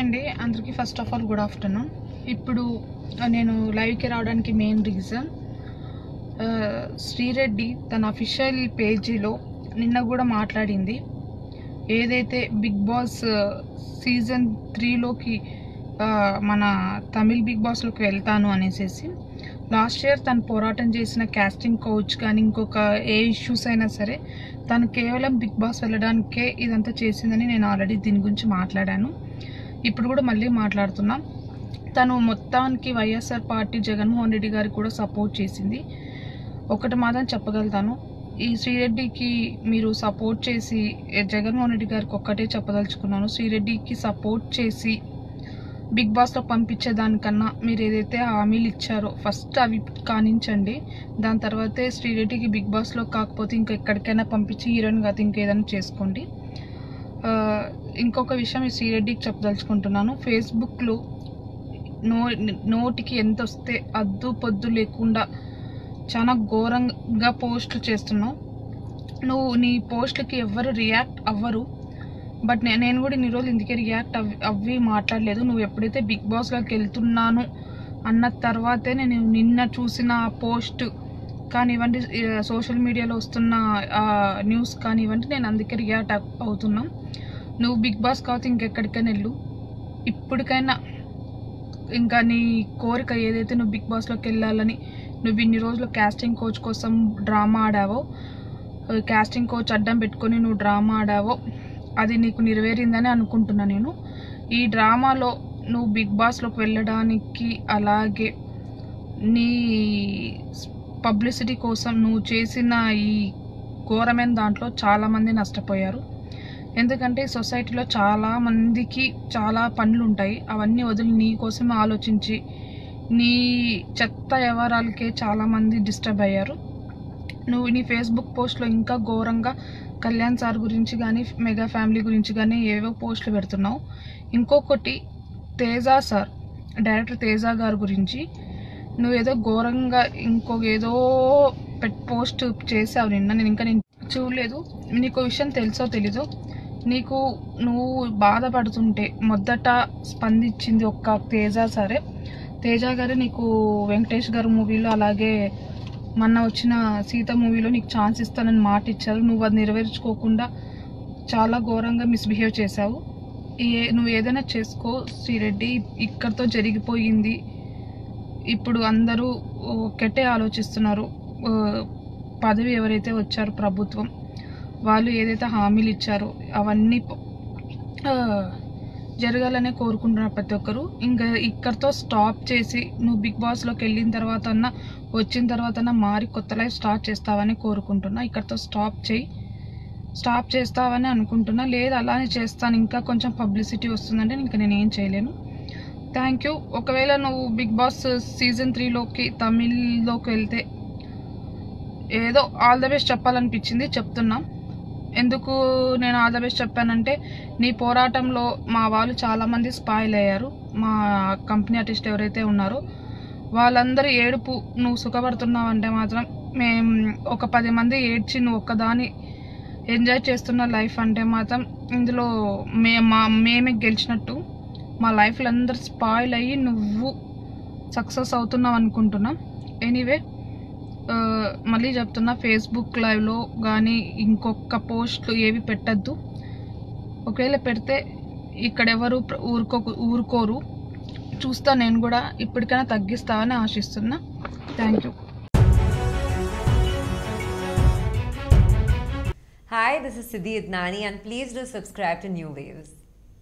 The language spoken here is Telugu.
అండి అందరికీ first of all good afternoon ఇప్పుడు ఆ, నేను లైవ్కి రావడానికి మెయిన్ రీజన్ ఆ, శ్రీరెడ్డి తన అఫీషియల్ పేజీలో నిన్న కూడా మాట్లాడింది ఏదైతే బిగ్ బాస్ సీజన్ త్రీలోకి మన తమిళ్ బిగ్ బాస్లోకి వెళ్తాను అనేసి లాస్ట్ ఇయర్ తను పోరాటం చేసిన క్యాస్టింగ్ కోచ్ కానీ ఇంకొక ఏ ఇష్యూస్ అయినా సరే తను కేవలం బిగ్ బాస్ వెళ్ళడానికే ఇదంతా చేసిందని నేను ఆల్రెడీ దీని గురించి మాట్లాడాను ఇప్పుడు కూడా మళ్ళీ మాట్లాడుతున్నాం తను మొత్తానికి వైఎస్ఆర్ పార్టీ జగన్మోహన్ రెడ్డి గారికి కూడా సపోర్ట్ చేసింది ఒకటి మాత్రం చెప్పగలుగుతాను ఈ శ్రీరెడ్డికి మీరు సపోర్ట్ చేసి ఏ జగన్మోహన్ రెడ్డి గారికి ఒక్కటే చెప్పదలుచుకున్నాను శ్రీరెడ్డికి సపోర్ట్ చేసి బిగ్ బాస్లో పంపించేదానికన్నా మీరు ఏదైతే హామీలు ఇచ్చారో ఫస్ట్ అవి కానించండి దాని తర్వాతే శ్రీరెడ్డికి బిగ్ బాస్లో కాకపోతే ఇంకా ఎక్కడికైనా పంపించి హీరోయిన్ కాదు ఇంకేదైనా చేసుకోండి ఆ, ఇంకొక విషయం ఈ శ్రీరెడ్డికి చెప్పదలుచుకుంటున్నాను ఫేస్బుక్లో నో నోటికి ఎంత వస్తే అద్దు పొద్దు లేకుండా చాలా ఘోరంగా పోస్టులు చేస్తున్నావు నువ్వు నీ పోస్టులకి ఎవ్వరు రియాక్ట్ అవ్వరు బట్ నే- నేను కూడా ఇన్ని రోజులు ఇందుకే రియాక్ట్ అవ్వి అవ్వి మాట్లాడలేదు నువ్వు ఎప్పుడైతే బిగ్ బాస్లోకి వెళ్తున్నాను అన్న తర్వాతే నేను నిన్న చూసిన పోస్ట్ కానివ్వండి సోషల్ మీడియాలో వస్తున్న ఆ, న్యూస్ కానివ్వండి నేను అందుకే రియాక్ట్ అవ్- అవుతున్నాం నువ్వు బిగ్ బాస్ కావచ్చు ఇంకెక్కడికైనా వెళ్ళు ఇప్పటికైనా ఇంకా నీ కోరిక ఏదైతే నువ్వు బిగ్ బాస్లోకి వెళ్ళాలని నువ్వు ఇన్ని రోజులు క్యాస్టింగ్ కోచ్ కోసం డ్రామా ఆడావో క్యాస్టింగ్ కోచ్ అడ్డం పెట్టుకొని నువ్వు డ్రామా ఆడావో అది నీకు నెరవేరిందని అనుకుంటున్నా నేను ఈ డ్రామాలో నువ్వు బిగ్ బాస్లోకి వెళ్ళడానికి అలాగే నీ పబ్లిసిటీ కోసం నువ్వు చేసిన ఈ ఘోరమైన దాంట్లో చాలామంది నష్టపోయారు ఎందుకంటే సొసైటీలో చాలా మందికి చాలా పనులు ఉంటాయి అవన్నీ వదిలి నీ కోసం ఆలోచించి నీ చెత్త వ్యవహారాలకే చాలామంది డిస్టర్బ్ అయ్యారు నువ్వు నీ ఫేస్బుక్ పోస్ట్లో ఇంకా ఘోరంగా కళ్యాణ్ సార్ గురించి కానీ మెగా ఫ్యామిలీ గురించి కానీ ఏవో పోస్టులు పెడుతున్నావు ఇంకొకటి తేజ సార్ డైరెక్టర్ తేజ గారి గురించి నువ్వు ఏదో ఘోరంగా ఇంకో ఏదో పెట్ పోస్ట్ చేసావు నిన్న నేను ఇంకా నేను చూడలేదు నీకు విషయం తెలుసో తెలీదో నీకు నువ్వు బాధపడుతుంటే మొదట స్పందించింది ఒక్క తేజ సరే తేజ గారు నీకు వెంకటేష్ గారు మూవీలో అలాగే మొన్న వచ్చిన సీత మూవీలో నీకు ఛాన్స్ ఇస్తానని మాట ఇచ్చారు నువ్వు అది నెరవేర్చుకోకుండా చాలా ఘోరంగా మిస్బిహేవ్ చేశావు ఏ నువ్వు ఏదైనా చేసుకో శ్రీరెడ్డి ఇక్కడితో జరిగిపోయింది ఇప్పుడు అందరూ ఒక్కటే ఆలోచిస్తున్నారు ఆ, పదవి ఎవరైతే వచ్చారో ప్రభుత్వం వాళ్ళు ఏదైతే హామీలు ఇచ్చారో అవన్నీ ప- ఆ, జరగాలనే కోరుకుంటున్నారు ప్రతి ఒక్కరు ఇంకా ఇక్కడితో స్టాప్ చేసి నువ్వు బిగ్ బాస్లోకి వెళ్ళిన తర్వాత అన్న వచ్చిన తర్వాత అన్న మారి కొత్త లైఫ్ స్టార్ట్ చేస్తావని కోరుకుంటున్నా ఇక్కడితో స్టాప్ చేయి స్టాప్ చేస్తావని అనుకుంటున్నా లేదు అలానే చేస్తాను ఇంకా కొంచెం పబ్లిసిటీ వస్తుందంటే ఇంకా నేను ఏం చేయలేను థ్యాంక్ యూ ఒకవేళ నువ్వు బిగ్ బాస్ సీజన్ త్రీలోకి తమిళ్లోకి వెళ్తే ఏదో ఆల్ ద బెస్ట్ చెప్పాలనిపించింది చెప్తున్నా ఎందుకు నేను ఆల్ ద బెస్ట్ చెప్పానంటే నీ పోరాటంలో మా వాళ్ళు చాలామంది స్పాయిల్ అయ్యారు మా కంపెనీ ఆర్టిస్ట్ ఎవరైతే ఉన్నారో వాళ్ళందరూ ఏడుపు నువ్వు సుఖపడుతున్నావు అంటే మాత్రం మేం ఒక పది మంది ఏడ్చి నువ్వు ఒక్కదాని ఎంజాయ్ చేస్తున్న లైఫ్ అంటే మాత్రం ఇందులో మే మా మేమే గెలిచినట్టు మా లైఫ్లో అందరు స్పాయిల్ అయ్యి నువ్వు సక్సెస్ అవుతున్నావు అనుకుంటున్నా ఎనీవే ఆ, మళ్ళీ చెప్తున్నా ఫేస్బుక్ లైవ్లో కానీ ఇంకొక పోస్ట్లు ఏవి పెట్టద్దు ఒకవేళ పెడితే ఇక్కడెవరు ప్ర- ఊరుకో ఊరుకోరు చూస్తా నేను కూడా ఇప్పటికైనా తగ్గిస్తావని ఆశిస్తున్నా thank you Hi, this is Siddhi Idnani, and please do subscribe to New Waves.